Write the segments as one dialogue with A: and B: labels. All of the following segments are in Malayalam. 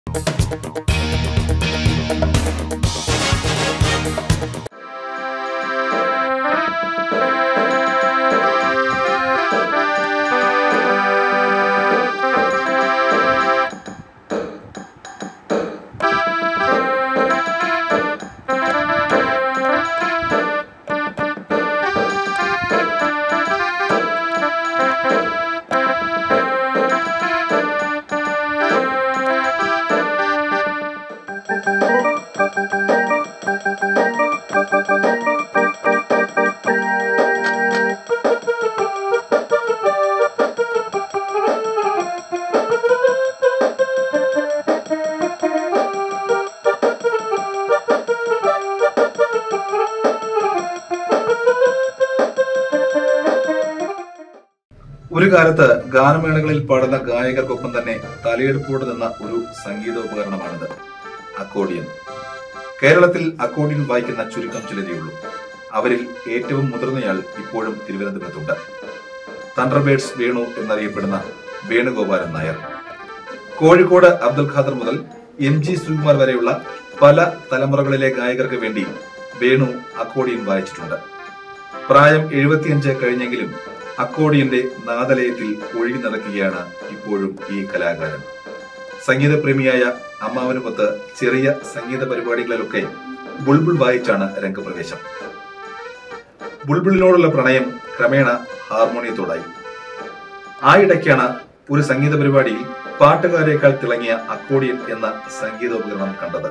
A: ഒരു കാലത്ത് ഗാനമേളകളിൽ പാടുന്ന ഗായകർക്കൊപ്പം തന്നെ തലയെടുപ്പോടെ നിന്ന ഒരു സംഗീതോപകരണമാണിത് അക്കോഡിയൻ കേരളത്തിൽ അക്കോഡിയൻ വായിക്കുന്ന ചുരുക്കം ചിലരേ ഉള്ളൂ അവരിൽ ഏറ്റവും മുതിർന്നയാൾ ഇപ്പോഴും തിരുവനന്തപുരത്തുണ്ട് തണ്ടർബേഡ്സ് വേണു എന്നറിയപ്പെടുന്ന വേണുഗോപാലൻ നായർ കോഴിക്കോട് അബ്ദുൽ ഖാദർ മുതൽ എം ജി ശ്രീകുമാർ വരെയുള്ള പല തലമുറകളിലെ ഗായകർക്ക് വേണ്ടി വേണു അക്കോഡിയൻ വായിച്ചിട്ടുണ്ട് പ്രായം എഴുപത്തിയഞ്ച് കഴിഞ്ഞെങ്കിലും അക്കോഡിയന്റെ നാദലയത്തിൽ ഒഴുകി നടക്കുകയാണ് ഇപ്പോഴും ഈ കലാകാരൻ സംഗീതപ്രേമിയായ അമ്മാവനുമൊത്ത് ചെറിയ സംഗീത പരിപാടികളിലൊക്കെ ബുൾബുൾ വായിച്ചാണ് രംഗപ്രവേശം ബുൾബുളിനോടുള്ള പ്രണയം ക്രമേണ ഹാർമോണിയത്തോടായി ആ ഇടയ്ക്കാണ് ഒരു സംഗീത പരിപാടിയിൽ പാട്ടുകാരേക്കാൾ തിളങ്ങിയ അക്കോഡിയൻ എന്ന സംഗീതോപകരണം കണ്ടത്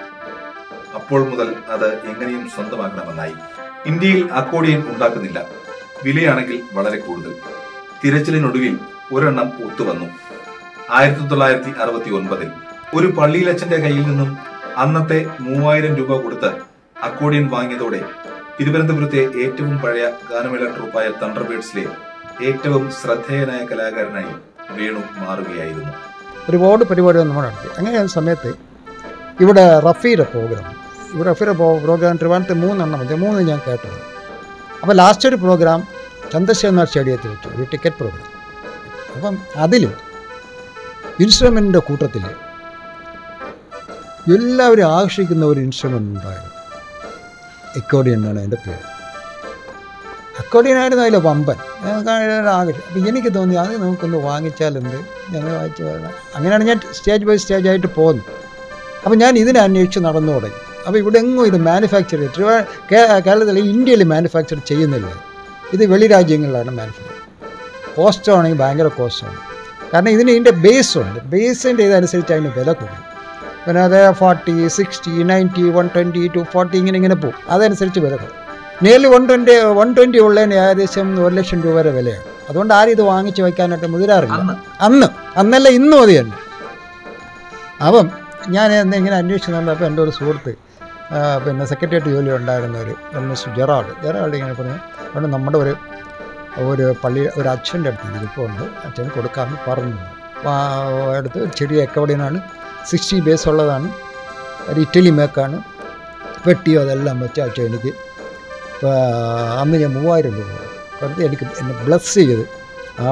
A: അപ്പോൾ മുതൽ അത് എങ്ങനെയും സ്വന്തമാക്കണമെന്നായി ഇന്ത്യയിൽ അക്കോഡിയൻ ഉണ്ടാക്കുന്നില്ല വിലയാണെങ്കിൽ വളരെ കൂടുതൽ തിരച്ചിലിനൊടുവിൽ ഒരെണ്ണം ഒത്തുവന്നു ആയിരത്തി തൊള്ളായിരത്തി അറുപത്തി ഒൻപതിൽ ഒരു പള്ളിയിലച്ചന്റെ കയ്യിൽ നിന്നും അന്നത്തെ മൂവായിരം രൂപ കൊടുത്ത് അക്കോഡിയൻ വാങ്ങിയതോടെ തിരുവനന്തപുരത്തെ ഏറ്റവും പഴയ ഗാനമേള ട്രൂപ്പായ തണ്ടർബേഡ്സിലെ ഏറ്റവും ശ്രദ്ധേയനായ കലാകാരനായി വേണു മാറുകയായിരുന്നു
B: ഒരുപാട് പരിപാടികൾ നമ്മൾ നടത്തി അങ്ങനെ ആ സമയത്ത് ഇവിടെ റഫീയുടെ പ്രോഗ്രാം ഇവിടെ റഫീയുടെ പ്രോഗ്രാം ട്രിവാൻഡ്രത്ത് മൂന്നെണ്ണം മതി മൂന്ന് ഞാൻ കേട്ടത് അപ്പോൾ ലാസ്റ്റ് ഒരു പ്രോഗ്രാം ചന്ദ്രശേഖർ സ്റ്റേഡിയത്തിൽ വെച്ചു ഒരു ടിക്കറ്റ് പ്രോഗ്രാം അപ്പം അതിൽ ഇൻസ്ട്രുമെൻറ്റിൻ്റെ കൂട്ടത്തിൽ എല്ലാവരും ആകർഷിക്കുന്ന ഒരു ഇൻസ്ട്രുമെൻ്റ് ഉണ്ടായിരുന്നു എക്കോഡിയൻ എന്നാണ് എൻ്റെ പേര് അക്കോഡിയനായിരുന്നു അതിലെ വമ്പൻ ആകർഷം അപ്പം എനിക്ക് തോന്നി അത് നമുക്കൊന്ന് വാങ്ങിച്ചാലെന്ത് ഞങ്ങൾ വാങ്ങിച്ചു വേണം അങ്ങനെയാണ് ഞാൻ സ്റ്റേജ് ബൈ സ്റ്റേജ് ആയിട്ട് പോകുന്നത് അപ്പം ഞാൻ ഇതിനെ അന്വേഷിച്ച് നടന്നു തുടങ്ങി അപ്പോൾ ഇവിടെ എങ്ങും ഇത് മാനുഫാക്ചർ കേരളത്തിൽ ഇന്ത്യയിൽ മാനുഫാക്ചർ ചെയ്യുന്നില്ല ഇത് വെളി രാജ്യങ്ങളിലാണ് മാനുഫാക്ചർ കോസ്റ്റ് ആണെങ്കിൽ ഭയങ്കര കോസ്റ്റാണ് കാരണം ഇതിന് ഇതിൻ്റെ ബേസ് ഉണ്ട് ബേസിൻ്റെ ഇതനുസരിച്ച് അതിന് വില കൂടും പിന്നെ അത് forty sixty ninety one twenty two forty ഇങ്ങനെ ഇങ്ങനെ പോകും അതനുസരിച്ച് വില കൂടും nearly one twenty one twenty ഉള്ളതിന് ഏകദേശം ഒരു ലക്ഷം രൂപ വരെ വിലയാണ് അതുകൊണ്ട് ആരും ഇത് വാങ്ങിച്ച് വയ്ക്കാനായിട്ട് മുതിരാറില്ല
A: അന്ന്
B: അന്ന് അന്നല്ല ഇന്നും അത് തന്നെ അപ്പം ഞാൻ എന്ന് ഇങ്ങനെ അന്വേഷിച്ച് നടന്നപ്പോൾ എൻ്റെ ഒരു സുഹൃത്ത് ആ, പിന്നെ സെക്രട്ടേറിയറ്റ് ജോലി ഉണ്ടായിരുന്ന ഒരു മിസ്റ്റർ ജെറാൾഡ് ജെറാൾഡ് ഇങ്ങനെ പറഞ്ഞു അവിടെ നമ്മുടെ ഒരു ഒരു പള്ളി ഒരു അച്ഛൻ്റെ അടുത്ത് ഇരിപ്പുണ്ട് അച്ഛന് കൊടുക്കാമെന്ന് പറഞ്ഞു അപ്പോൾ ആ അടുത്ത് ഒരു ചെറിയ എക്കവടിനാണ് സിക്സ്റ്റി ബേസ് ഉള്ളതാണ് ഒരു ഇറ്റലി മേക്കാണ് പെട്ടിയോ അതെല്ലാം വെച്ച് അച്ഛൻ എനിക്ക് ആ, അന്ന് ഞാൻ മൂവായിരം രൂപ കൊടുത്തു. വെറുതെ എനിക്ക് എന്നെ ബ്ലസ് ചെയ്ത് ആ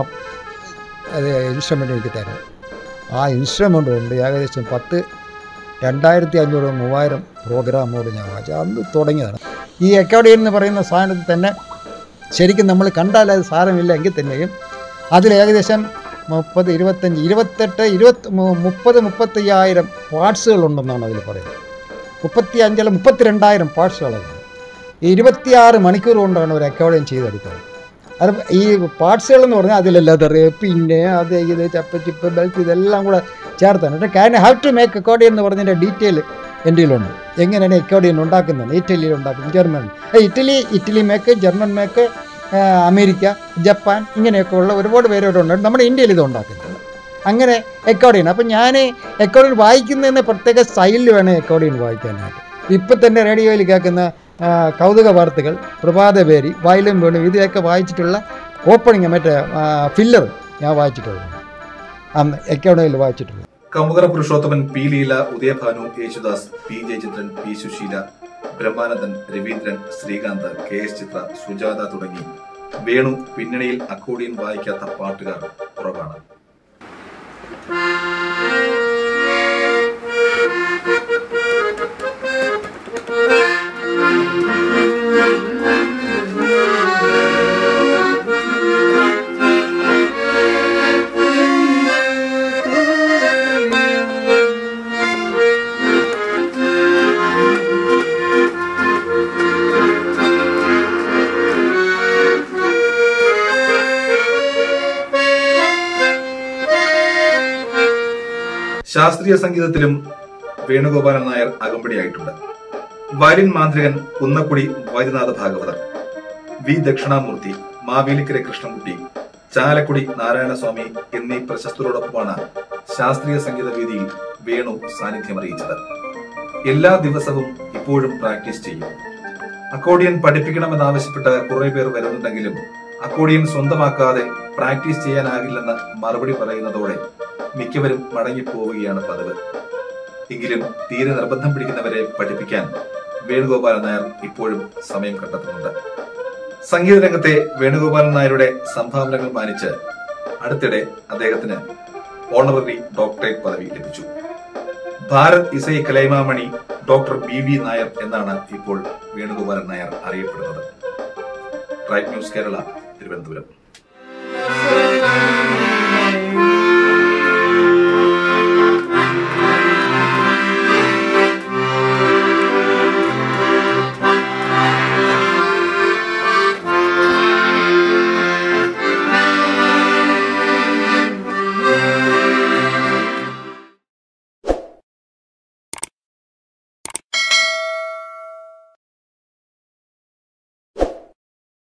B: അത് ഇൻസ്ട്രുമെൻ്റ് എനിക്ക് തരാം ആ ഇൻസ്ട്രുമെൻ്റ് കൊണ്ട് ഏകദേശം പത്ത് രണ്ടായിരത്തി അഞ്ഞൂറ് മൂവായിരം പ്രോഗ്രാമോട് ഞാൻ വായിച്ചു അന്ന് തുടങ്ങിയതാണ് ഈ അക്കോഡിയൻ എന്ന് പറയുന്ന സാധനത്തിൽ തന്നെ ശരിക്കും നമ്മൾ കണ്ടാൽ അത് സാരമില്ല എങ്കിൽ തന്നെയും അതിൽ ഏകദേശം മുപ്പത് ഇരുപത്തഞ്ച് ഇരുപത്തെട്ട് ഇരുപത്തി മു- മുപ്പത് മുപ്പത്തയ്യായിരം പാർട്സുകളുണ്ടെന്നാണ് അതിൽ പറയുന്നത് മുപ്പത്തി അഞ്ചല്ല മുപ്പത്തിരണ്ടായിരം പാർട്സുകളാണ് ഈ ഇരുപത്തിയാറ് മണിക്കൂർ കൊണ്ടാണ് ഒരു അക്കോഡിയൻ ചെയ്തെടുക്കുന്നത് അത് ഈ പാർട്സുകൾ എന്ന് പറഞ്ഞാൽ അതിൽ ലെതർ പിന്നെ അത് ഇത് ചപ്പ് ചിപ്പ് ബെൽറ്റ് ഇതെല്ലാം കൂടെ ചേർത്താണ് can have to make accordion എന്ന് പറഞ്ഞതിൻ്റെ ഡീറ്റെയിൽ എൻ്റെ കയ്യിലുണ്ട് എങ്ങനെയാണ് അക്കോഡിയൻ ഉണ്ടാക്കുന്നത് ഇറ്റലിയിൽ ഉണ്ടാക്കുന്നത് ജർമ്മൻ ഏ, Italy Italy make German make ആ, അമേരിക്ക ജപ്പാൻ ഇങ്ങനെയൊക്കെ ഉള്ള ഒരുപാട് പേര് ഇവിടെ ഉണ്ട് നമ്മുടെ ഇന്ത്യയിൽ ഇത് ഉണ്ടാക്കുന്നത് അങ്ങനെ അക്കോഡിയൻ അപ്പം ഞാൻ അക്കോഡിയൻ വായിക്കുന്നതിന് പ്രത്യേക സ്റ്റൈലിൽ വേണം അക്കോഡിയൻ വായിക്കാനായിട്ട് ഇപ്പം തന്നെ റേഡിയോയിൽ കേൾക്കുന്ന ആ, കൗതുക വാർത്തകൾ പ്രഭാതപേരി വയലും വേണു ഇതൊക്കെ വായിച്ചിട്ടുള്ള ഓപ്പണിങ് മറ്റേ ഫില്ലർ ഞാൻ വായിച്ചിട്ടുള്ളത് അന്ന് അക്കോഡിയനിൽ വായിച്ചിട്ടുള്ളത്
A: Kamukara Purushothaman P Leela Udayabhanu Yesudas P Jayachandran P Susheela Brahmanandan Raveendran Sreekanth K S Chithra Sujatha തുടങ്ങി വേണു പിന്നണിയിൽ അക്കോഡിയൻ വായിക്കാത്ത പാട്ടുകാർ കുറവാണ് ശാസ്ത്രീയ സംഗീതത്തിലും വേണുഗോപാലൻ നായർ അകമ്പടിയായിട്ടുണ്ട് വയലിൻ മാന്ത്രികൻ കുന്നക്കുടി വൈദ്യനാഥ ഭാഗവതർ വി ദക്ഷിണാമൂർത്തി മാവേലിക്കര കൃഷ്ണൻകുട്ടി ചാലക്കുടി നാരായണസ്വാമി എന്നീ പ്രശസ്തരോടൊപ്പമാണ് ശാസ്ത്രീയ സംഗീത വേദിയിൽ വേണു സാന്നിധ്യമറിയിച്ചത് എല്ലാ ദിവസവും ഇപ്പോഴും പ്രാക്ടീസ് ചെയ്യും അക്കോഡിയൻ പഠിപ്പിക്കണമെന്നാവശ്യപ്പെട്ട് കുറെ പേർ വരുന്നുണ്ടെങ്കിലും അക്കോഡിയൻ സ്വന്തമാക്കാതെ പ്രാക്ടീസ് ചെയ്യാനാകില്ലെന്ന് മറുപടി പറയുന്നതോടെ മിക്കവരും മടങ്ങിപ്പോവുകയാണ് പതിവ് എങ്കിലും തീരെ നിർബന്ധം പിടിക്കുന്നവരെ പഠിപ്പിക്കാൻ വേണുഗോപാലൻ നായർ ഇപ്പോഴും സമയം കണ്ടെത്തുന്നുണ്ട് സംഗീത രംഗത്തെ വേണുഗോപാലൻ നായരുടെ സംഭാവനകൾ മാനിച്ച് അടുത്തിടെ അദ്ദേഹത്തിന് ഓണററി ഡോക്ടറേറ്റ് പദവി ലഭിച്ചു Bharat Isai Kalaimamani doctor B V Nair എന്നാണ് ഇപ്പോൾ വേണുഗോപാലൻ നായർ അറിയപ്പെടുന്നത് റൈറ്റ് ന്യൂസ് കേരള തിരുവനന്തപുരം